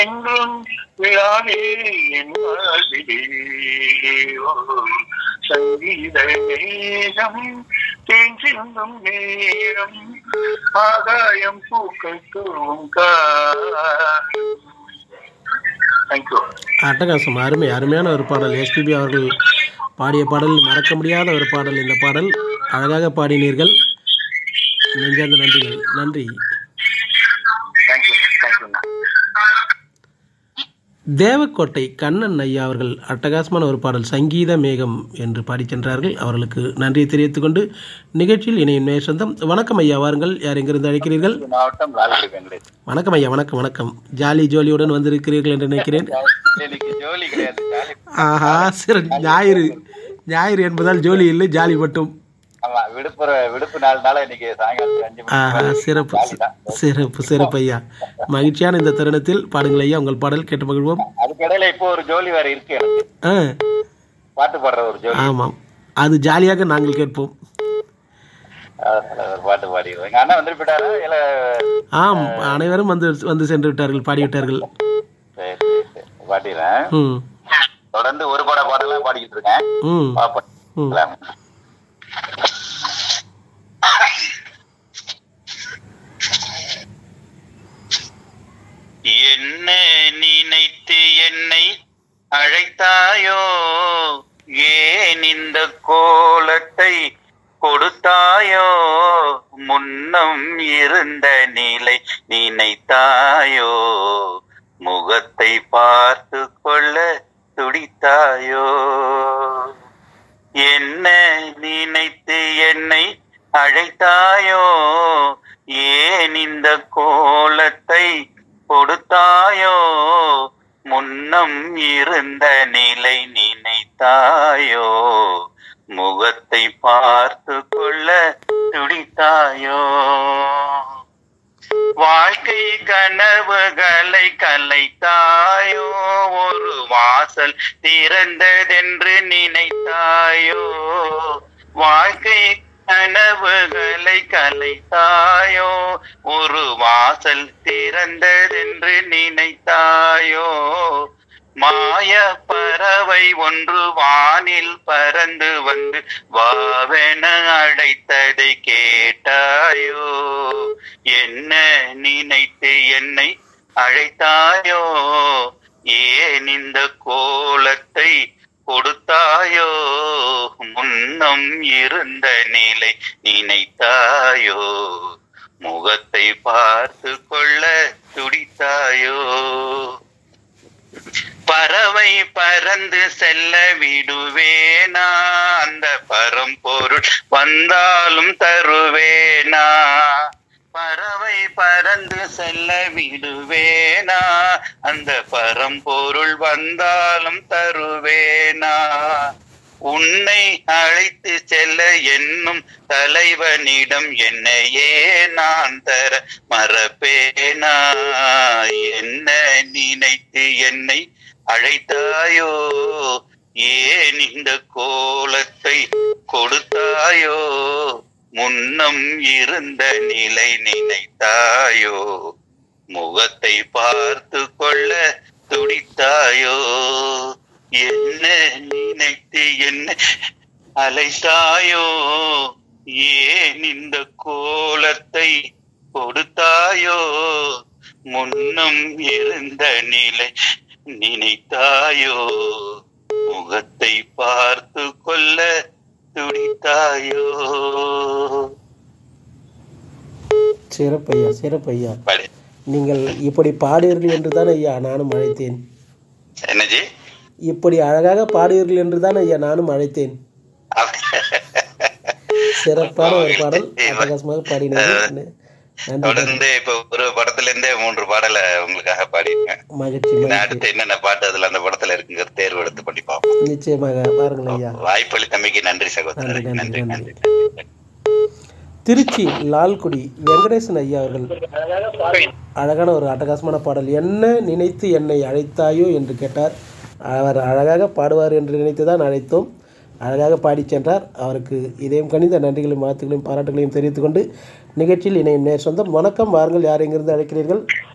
என்றும் விழாவே என் வாழ்விலே ஓ, சங்கீத மேகம் தேன் சிந்தும் நேரம் ஆகாயம் பூக்கள் தூவும் தேங்க்யூ அட்டகாசம் அருமை அருமையான ஒரு பாடல் எஸ்பிபி அவர்கள் பாடிய பாடல் மறக்க முடியாத ஒரு பாடல் இந்த பாடல் அழகாக பாடினீர்கள் நெஞ்சார்ந்த நன்றிகள் நன்றி தேங்க்யூ தேங்க்யூண்ணா தேவக்கோட்டை கண்ணன் ஐயா அவர்கள் அட்டகாசமான ஒரு பாடல் சங்கீத மேகம் என்று பாடிச் சென்றார்கள் அவர்களுக்கு நன்றியை தெரிவித்துக் கொண்டு நிகழ்ச்சியில் இணையும் நேர் சொந்தம் வணக்கம் ஐயா வாருங்கள் யார் எங்கிருந்து அழைக்கிறீர்கள் மாவட்டம் லால்குடி வெங்கடேஷ் வணக்கம் ஐயா வணக்கம் வணக்கம் ஜாலி ஜோலியுடன் வந்திருக்கிறீர்கள் என்று நினைக்கிறேன் இன்னைக்கு ஜோலி கிடையாது ஜாலி ஆஹா சிற ஞாயிறு ஞாயிறு என்பதால் ஜோலி இல்லை ஜாலி மட்டும் ஆமா விடுப்புற விடுப்பு நாள்னால இன்னைக்கு சாயங்காலத்துக்கு அஞ்சு ஆஹா மணி சிறப்பு சிறப்பு சிறப்பு ஐயா மகிழ்ச்சியான இந்த தருணத்தில் பாடுங்கள் ஐயா உங்கள் பாடல் கேட்டு மகிழ்வோம் அதுக்கிடையில இப்போ ஒரு ஜோலி வேற இருக்கு எனக்கு ஆ பாட்டு பாடுற ஒரு ஜோலி ஆமாம் அது ஜாலியாக நாங்கள் கேட்போம் அதனால ஒரு பாட்டு பாடிடுவோம் எங்க அண்ணன் வந்துட்டு போயிட்டாரா இல்ல ஆம் அனைவரும் வந்து வந்து சென்று விட்டார்கள் பாடிவிட்டார்கள் சரி சரி சரி பாடிடுறேன் ம் தொடர்ந்து ஒரு பாட பாடலாம் பாடிக்கிட்டு இருக்கேன் ம் பாப்போம் ம் என்ன நினைத்து என்னை அழைத்தாயோ ஏன் இந்த கோலத்தை கொடுத்தாயோ முன்னம் இருந்த நிலை நினைத்தாயோ முகத்தை பார்த்து கொள்ள துடித்தாயோ என்ன நினைத்து என்னை அழைத்தாயோ ஏன் இந்த கோலத்தை கொடுத்தாயோ முன்னம் இருந்த நிலை நினைத்தாயோ முகத்தை பார்த்து கொள்ள துடித்தாயோ வாழ்க்கை கனவுகளை கலைத்தாயோ ஒரு வாசல் திறந்ததென்று நினைத்தாயோ வாழ்க்கை கனவுகளை கலைத்தாயோ ஒரு வாசல் திறந்ததென்று நினைத்தாயோ மாய பறவை ஒன்று வானில் பறந்து வந்து வாவென அழைத்ததை கேட்டாயோ என்ன நினைத்து என்னை அழைத்தாயோ ஏன் இந்த கோலத்தை கொடுத்தாயோ முன்னம் இருந்த நிலை நினைத்தாயோ முகத்தை பார்த்து கொள்ள துடித்தாயோ பறவை பறந்து செல்ல விடுவேனா அந்த பரம்பொருள் வந்தாலும் தருவேனா பறவை பறந்து செல்ல விடுவேனா அந்த பரம்பொருள் வந்தாலும் தருவேனா உன்னை அழைத்து செல்ல என்னும் தலைவனிடம் என்னையே நான் தர மறப்பேனா என்ன நினைத்து என்னை அழைத்தாயோ ஏன் இந்த கோலத்தை கொடுத்தாயோ முன்னம் இருந்த நிலை நினைத்தாயோ முகத்தை பார்த்து கொள்ள துடித்தாயோ என்ன நினைத்து என்ன அலைத்தாயோ ஏன் இந்த கோலத்தை கொடுத்தாயோ முன்னம் இருந்த நிலை நினைத்தாயோ முகத்தை பார்த்து கொள்ள துடித்தாயோ சிறப்பையா சிறப்பையா படி. நீங்கள் இப்படி பாடுவீர்கள் என்று தான் ஐயா நானும் அழைத்தேன் என்னஜி இப்படி அழகாக பாடுவீர்கள் என்று தான் ஐயா நானும் அழைத்தேன் சிறப்பான ஒரு பாடல் அட்டகாசமாக பாடினீர்கள் நன்றி தொடர்ந்து இப்ப ஒரு படத்துல இருந்தே மூன்று பாடலை உங்களுக்காக பாடியிருக்கேன் மகிழ்ச்சி இன்னும் மகிழ்ச்சி அடுத்து என்னென்ன பாட்டு அதுல அந்த படத்துல இருக்குங்கிற தேர்வு எடுத்து பண்ணி பார்ப்போம் நிச்சயமாக பாருங்கள் ஐயா வாய்ப்பளித்தமைக்கு நன்றி சகோதரர் நன்றி, நன்றி நன்றி, நன்றி திருச்சி லால்குடி வெங்கடேசன் ஐயா அவர்கள் அழகான ஒரு அட்டகாசமான பாடல் என்ன நினைத்து என்னை அழைத்தாயோ என்று கேட்டார் அவர் அழகாக பாடுவார் என்று நினைத்து தான் அழைத்தோம் அழகாக பாடிச் சென்றார் அவருக்கு இதயம் கணிந்த நன்றிகளையும் வாழ்த்துக்களையும் பாராட்டுகளையும் தெரிவித்துக் கொண்டு நிகழ்ச்சியில் இணையும் நேர் சொந்தம் வணக்கம் வாருங்கள் யார் எங்கிருந்து அழைக்கிறீர்கள்